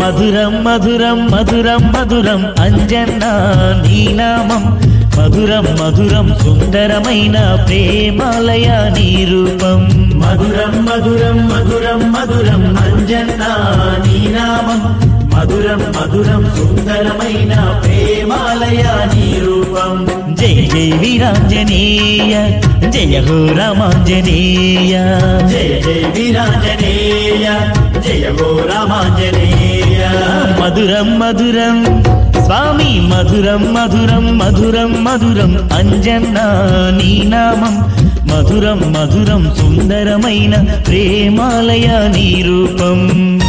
మధురం మధురం మధురం మధురం అంజన్నా నీ నామం మధురం మధురం సుందరమైన ప్రేమాలయ నీ రూపం మధురం మధురం మధురం మధురం అంజన్నా నీ నామం మధురం మధురం సుందరమైన ప్రేమాలయ నీ రూపం జై జై వీరాంజనేయ జయ హో రామాంజనేయ జయ జయ వీరాంజనేయ జయ గో రామాంజనేయ మధురం మధురం స్వామి మధురం మధురం మధురం మధురం అంజన్నా నీ నామం మధురం మధురం సుందరమైన ప్రేమాలయ నీ రూపం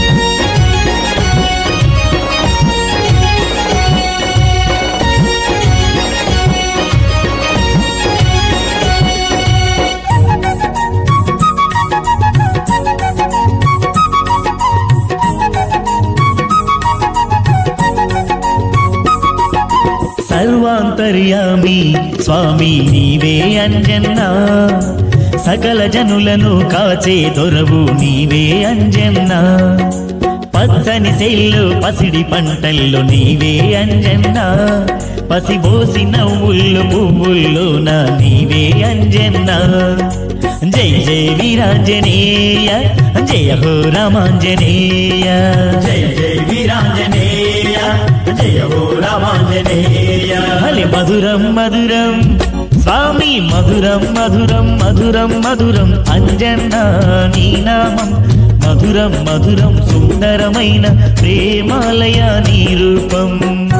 సర్వాంతర్యామి స్వామి నీవే అంజన్నా సకల జనులను కాచే దొరవు నీవే అంజన్నా పచ్చని సెల్లు పసిడి పంటల్లో నీవే అంజన్నా పసిబోసి నవ్వుళ్ళు పువ్వుల్లోన నీవే అంజన్నా జై జై వీరాంజనేయ జయ హో రామాంజనేయ జయ జయ వీరాంజనేయ జయ గో రామాంజనేయ హలి మధురం మధురం స్వామి మధురం మధురం మధురం మధురం అంజన్నా నీ నామం మధురం మధురం సుందరమైన ప్రేమాలయ నీ రూపం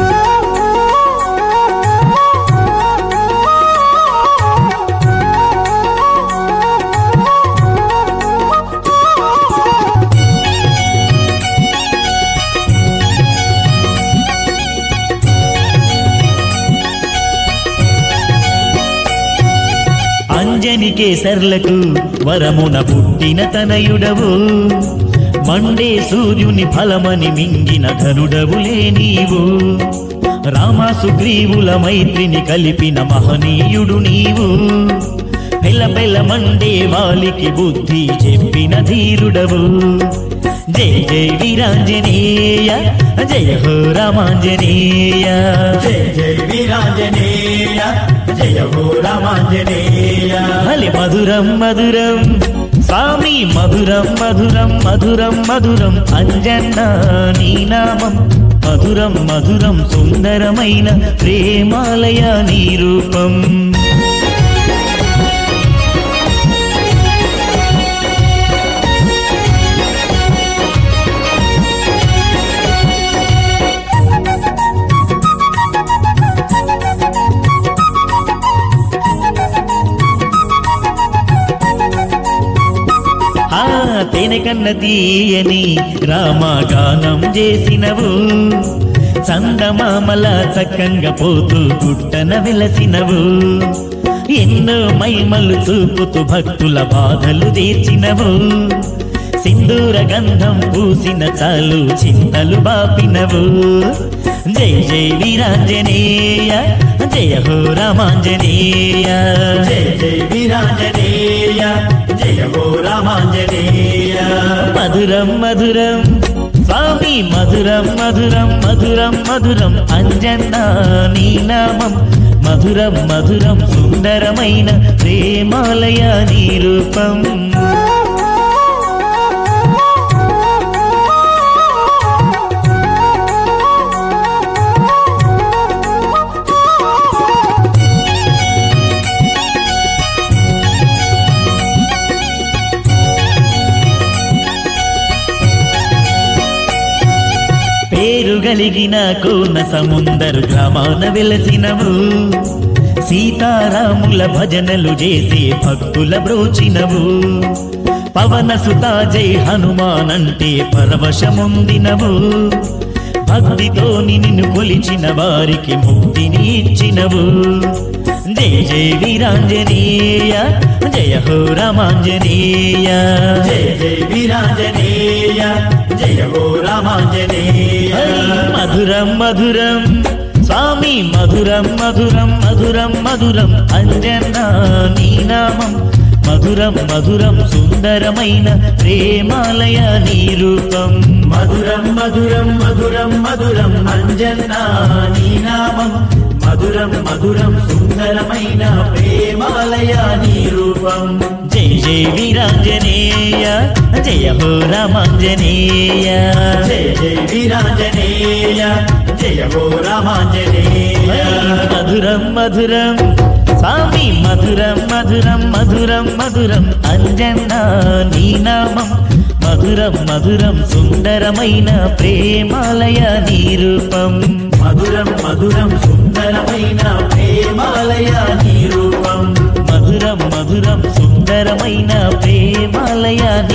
అంజని కేసర్లకు వరమున పుట్టిన తనయుడవు మండే సూర్యుని ఫలమని మింగిన ధనుడవులే నీవు రామ సుగ్రీవుల మైత్రిని కలిపిన మహనీయుడు నీవు పెళ్ళ పెళ్ళ మండే వాలికి బుద్ధి చెప్పిన ధీరుడవు జై జై వీరాంజనేయ జయ హో రామాంజనేయ జయ జయ వీరాంజనేయ జయ గో రామాంజనేయ హలి మధురం మధురం స్వామి మధురం మధురం మధురం మధురం అంజన్నా నీ నామం మధురం మధురం సుందరమైన ప్రేమాలయ నీ రూపం ఆ తేనె కన్న తీయని రామగానం చేసినవు చందమామల చక్కంగా పోతూ గుట్టన వెలసినవు ఎన్నో మైమలు చూపుతూ భక్తుల బాధలు తీర్చినవు సింధూర గంధం పూసిన చాలు చింతలు బాపినవు జై జై వీరాంజనేయ జయ హో రామాంజనేయ జయ జయ వీరాంజనేయ జయ గో రామాంజనేయ మధురం మధురం స్వామి మధురం మధురం మధురం మధురం అంజన్నా నీ నామం మధురం మధురం సుందరమైన ప్రేమాలయ నీ రూపం పేరు గలిగిన కోన సముందరు గ్రామాన వెలసినవు సీతారాముల భజనలు చేసే భక్తుల బ్రోచినవు పవన సుతా జై హనుమానంటే పరవశముందినవు భక్తితో నిన్ను కొలిచిన వారికి ముక్తిని ఇచ్చినవు జయ జయ వీరాంజనేయ జయ హో రామాంజనేయ జయ జయ వీరాంజనేయ జయ గో రామాంజనేయ మధురం మధురం స్వామి మధురం మధురం మధురం మధురం అంజనా నీ నామం మధురం మధురం సుందరమైన ప్రేమాలయ నీ రూపం మధురం మధురం మధురం మధురం అంజన్నా నీ నామం మధురం మధురం సుందరమైన ప్రేమాలయ నీ రూపం జై జై వీరాంజనేయ జయ హో రామాంజనేయ జయ జయ వీరాంజనేయ జయ హో రామాంజనేయ మధురం మధురం స్వామి మధురం మధురం మధురం మధురం అంజన్న నీ నామం మధురం మధురం సుందరమైన ప్రేమాలయ నీ రూపం మధురం మధురం సుందరమైన ప్రేమాలయ నీ రూపం మధురం మధురం సుందరమైన ప్రేమాలయ